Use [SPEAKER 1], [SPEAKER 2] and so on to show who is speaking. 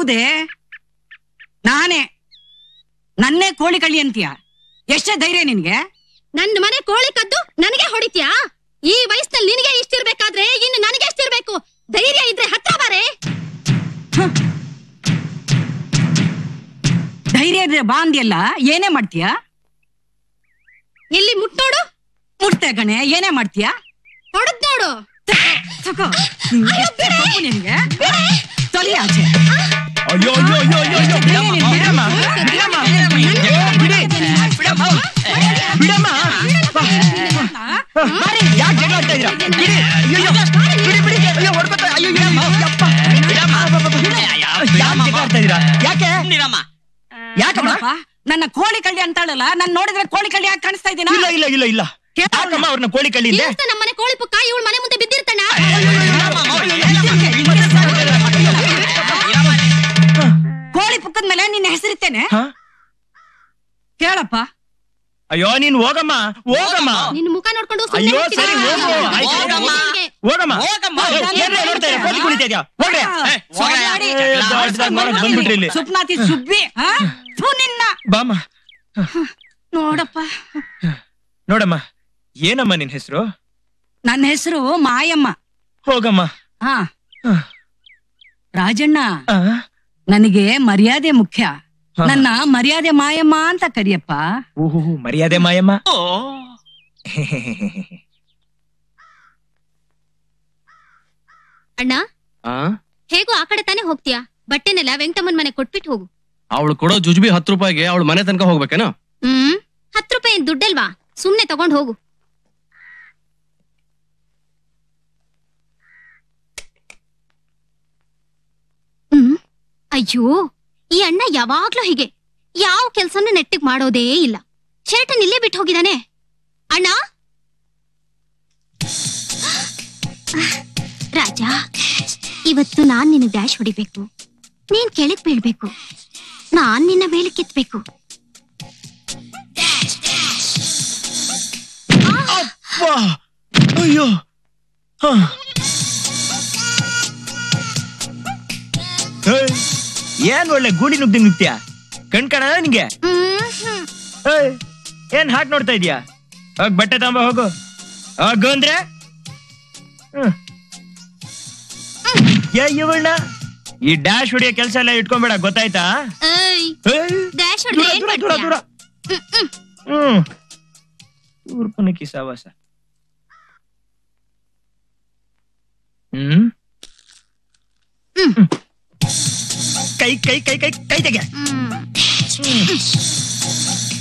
[SPEAKER 1] ಹೌದೇ ನಾನೇ ನನ್ನೇ ಕೋಳಿ ಕಳ್ಳಿ ಅಂತೀಯ ಎಷ್ಟೇ ಧೈರ್ಯ ನಿನ್ಗೆ
[SPEAKER 2] ನನ್ನ ಮನೆ ಕೋಳಿ ಕದ್ದು ನನಗೆ ಹೊಡಿತ್ಯಾ ಈ ವಯಸ್ಸಲ್ಲಿ ನಿನಗೆ ಇಷ್ಟಿರ್ಬೇಕಾದ್ರೆ ಇನ್ನು ನನಗೆ ಎಷ್ಟಿರ್ಬೇಕು ಧೈರ್ಯ ಇದ್ರೆ ಹತ್ರ ಬಾರೆ
[SPEAKER 1] ಧೈರ್ಯ ಇದ್ರೆ ಬಾ ಅಂದ್ಯಲ್ಲ ಏನೇ ಮಾಡ್ತೀಯ
[SPEAKER 2] ಇಲ್ಲಿ ಮುಟ್ ನೋಡು
[SPEAKER 1] ಮುಟ್ತೆ ಕಣೆ ಏನೇ ಮಾಡ್ತೀಯ
[SPEAKER 2] ಹೊಡೆದ್ ನೋಡು
[SPEAKER 1] ತಗೋ ಎಷ್ಟೇ ಕೊಬ್ಬು ನಿನ್ಗೆ ತೊಲಿ ಆಚೆ
[SPEAKER 3] ಅಯ್ಯೋ ಅಯ್ಯೋ ಅಯ್ಯೋ ಅಯ್ಯೋ ಅಯ್ಯೋ ಬಿಡಮ್ಮ ಬಿಡಮ್ಮ ಬಿಡಮ್ಮ ಬಿಡಿ ಬಿಡಮ್ಮ ಬಾರಿ ಯಾಕೆ ಜಗಳ ಆಡ್ತಾ ಇದೀರಾ ಬಿಡಿ ಅಯ್ಯೋ ಬಿಡಿ ಬಿಡಿ ಅಯ್ಯೋ ಹೊಡ್ಕೊತ ಅಯ್ಯೋ ಅಯ್ಯೋ ಯಪ್ಪ ಬಿಡಮ್ಮ ಯಾಕೆ ಜಗಳ ಆಡ್ತಾ ಇದೀರಾ ಯಾಕೆ ಯಾಕಮ್ಮ
[SPEAKER 1] ನೋಡಪ್ಪ, ನನ್ನ ಕೋಳಿ ಕಳ್ಳಿ ಅಂತಾಳಲ್ಲ ನಾನ್ ನೋಡಿದ್ರೆ ಕೋಳಿ ಕಳ್ಳಿ ಯಾಕೆ ಕಾಣಿಸ್ತಾ ಇದ್ದೀನ
[SPEAKER 3] ಇಲ್ಲ ಇಲ್ಲ ಇಲ್ಲ ಇಲ್ಲ ಯಾಕಮ್ಮ ಅವ್ರನ್ನ ಕೋಳಿ ಕಳ್ಳಿಂದೆ
[SPEAKER 2] ಇವತ್ತ ನಮ್ಮನೆ ಕೋಳಿ ಪುಕ್ಕ ಇವಳ ಮನೆ ಮುಂದೆ ಬಿದ್ದಿರ್ತಾನ
[SPEAKER 1] ಕೋಳಿ ಪುಕ್ಕದ ಮೇಲೆ ನಿನ್ನ ಹೆಸರಿತ್ತೇನೆ
[SPEAKER 3] ಹಾ?
[SPEAKER 1] ಕೇಳಪ್ಪ
[SPEAKER 3] ಅಯ್ಯೋ ನೀನ್ ಹೋಗಮ್ಮ ಹೋಗಮ್ಮ
[SPEAKER 2] ನಿನ್ ಮುಖ ನೋಡ್ಕೊಂಡು ಸುಮ್ನೆ
[SPEAKER 3] ಅಯ್ಯೋ
[SPEAKER 2] ನಿಂತಿದ್ಯಾ?
[SPEAKER 3] ಸರಿ ಹೋಗು ಆಯ್ತು
[SPEAKER 2] ಹೋಗಮ್ಮ.
[SPEAKER 3] ಹೋಗಮ್ಮ
[SPEAKER 4] ಹೋಗಮ್ಮ.
[SPEAKER 3] ಏನ್ ನೋಡ್ತಾ ಇದ್ದೀರಾ? ಕೋಳಿ ಕುಣಿತಾ ಇದೆಯಾ ಹೋಗ್ರೆ
[SPEAKER 1] ಸೋಗ್ಲಾಡಿ.
[SPEAKER 3] ಏ, ದೊಡ್ಡದಾಗ್ ಮಾಡಕ್ ಬಂದ್ಬಿಟ್ರಿ ಇಲ್ಲಿ.
[SPEAKER 1] ಸುಪ್ನಾತಿ ಸುಬ್ಬಿ ಆ? ಥು ನಿನ್ನ
[SPEAKER 3] ಬಾಮ್ಮ
[SPEAKER 1] ನೋಡಪ್ಪ
[SPEAKER 3] ನೋಡಮ್ಮ ಏನಮ್ಮ ನಿನ್ ಹೆಸರು
[SPEAKER 1] ನನ್ನ ಹೆಸರು ಮಾಯಮ್ಮ
[SPEAKER 3] ಹೋಗಮ್ಮ
[SPEAKER 1] ಹಾ
[SPEAKER 3] ಹ.
[SPEAKER 1] ರಾಜಣ್ಣ
[SPEAKER 3] ಆ?
[SPEAKER 1] ನನಗೆ ಮರ್ಯಾದೆ ಮುಖ್ಯ
[SPEAKER 3] ಹಾ.
[SPEAKER 1] ನನ್ನ ಮರ್ಯಾದೆ ಮಾಯಮ್ಮ ಅಂತ ಕರಿಯಪ್ಪ
[SPEAKER 3] ಓಹೋ ಮರ್ಯಾದೆ ಮಾಯಮ್ಮ
[SPEAKER 2] ಅಣ್ಣ
[SPEAKER 4] ಆ
[SPEAKER 2] ಹೇಗೂ ಆ ಕಡೆ ತಾನೇ ಹೋಗ್ತೀಯಾ ಬಟ್ಟೆನೆಲ್ಲ ವೆಂಕಟಮ್ಮನ್ ಮನೆ ಕೊಟ್ಬಿಟ್ಟು ಹೋಗು
[SPEAKER 4] ಅವಳು ಕೊಡೋ ಜುಜುಬಿ ಹತ್ತು ರೂಪಾಯಿಗೆ ಅವಳು ಮನೆ ತನಕ ಹೋಗ್ಬೇಕೇನೋ
[SPEAKER 2] ಹ್ಮ್ ಹತ್ತು ರೂಪಾಯಿ ಏನ್ ದುಡ್ಡಲ್ವಾ ಸುಮ್ನೆ ತಗೊಂಡ್ ಹೋಗು ಹ್ಮ್ ಅಯ್ಯೋ ಈ ಅಣ್ಣ ಯಾವಾಗ್ಲೂ ಹೀಗೆ ಯಾವ ಕೆಲ್ಸನೂ ನೆಟ್ಟಿಗ್ ಮಾಡೋದೇ ಇಲ್ಲ ಶರ್ಟನ್ ಇಲ್ಲೇ ಬಿಟ್ಟು ಹೋಗಿದಾನೆ ಅಣ್ಣ ರಾಜ ಇವತ್ತು ನಾನ್ ನಿನಗ್ ಡ್ಯಾಶ್ ಹೊಡಿಬೇಕು ನೀನ್ ಕೆಳಗ್ ಬೀಳ್ಬೇಕು ನಾನ್ ನಿನ್ನ ಮೇಲೆ ಕಿತ್ಬೇಕು
[SPEAKER 3] ವಾ, ಅಯ್ಯೋ ಹ. ಏಯ್, ಏನ್ ಒಳ್ಳೆ ಗೂಡಿ ನುಗ್ದಂಗ್ ನುಗ್ತೀಯ ಕಣ್ ಕಾಣ ನಿಂಗೆ
[SPEAKER 2] ಹ್ಮ್ ಹ್ಮ್
[SPEAKER 3] ಏಯ್, ಏನ್ ಹಾಕ್ ನೋಡ್ತಾ ಇದೀಯಾ ಹೋಗ್ ಬಟ್ಟೆ ತಗೊಂಬ ಹೋಗು ಹೋಗು ಅಂದ್ರೆ ಹ್ಮ್. ಏ ಇವಳ್ನ ಈ ಡ್ಯಾಶ್ ಹೊಡಿಯೋ ಕೆಲ್ಸ ಎಲ್ಲ ಇಟ್ಕೊಂಬೇಡ ಗೊತ್ತಾಯ್ತಾ
[SPEAKER 2] ಏಯ್
[SPEAKER 3] ಏಯ್,
[SPEAKER 2] ಡ್ಯಾಶ್
[SPEAKER 3] ದೂರ
[SPEAKER 2] ಹೊಡೆದ್ರೆ ಏನ್
[SPEAKER 3] ದೂರ ದೂರ ದೂರ
[SPEAKER 2] ಮಾಡ್ತೀಯಾ? ಹ್ಮ್, ಹ್ಮ್.
[SPEAKER 3] ಹ್ಮ್ ಊರ್ಪನಕಿ ಸಾವಾಸ ಹ್ಮ್
[SPEAKER 2] ಹ್ಮ್.
[SPEAKER 3] ಕೈ ಕೈ ಕೈ ಕೈ ಕೈ ತೆಗೆ
[SPEAKER 2] ಹ್ಮ್.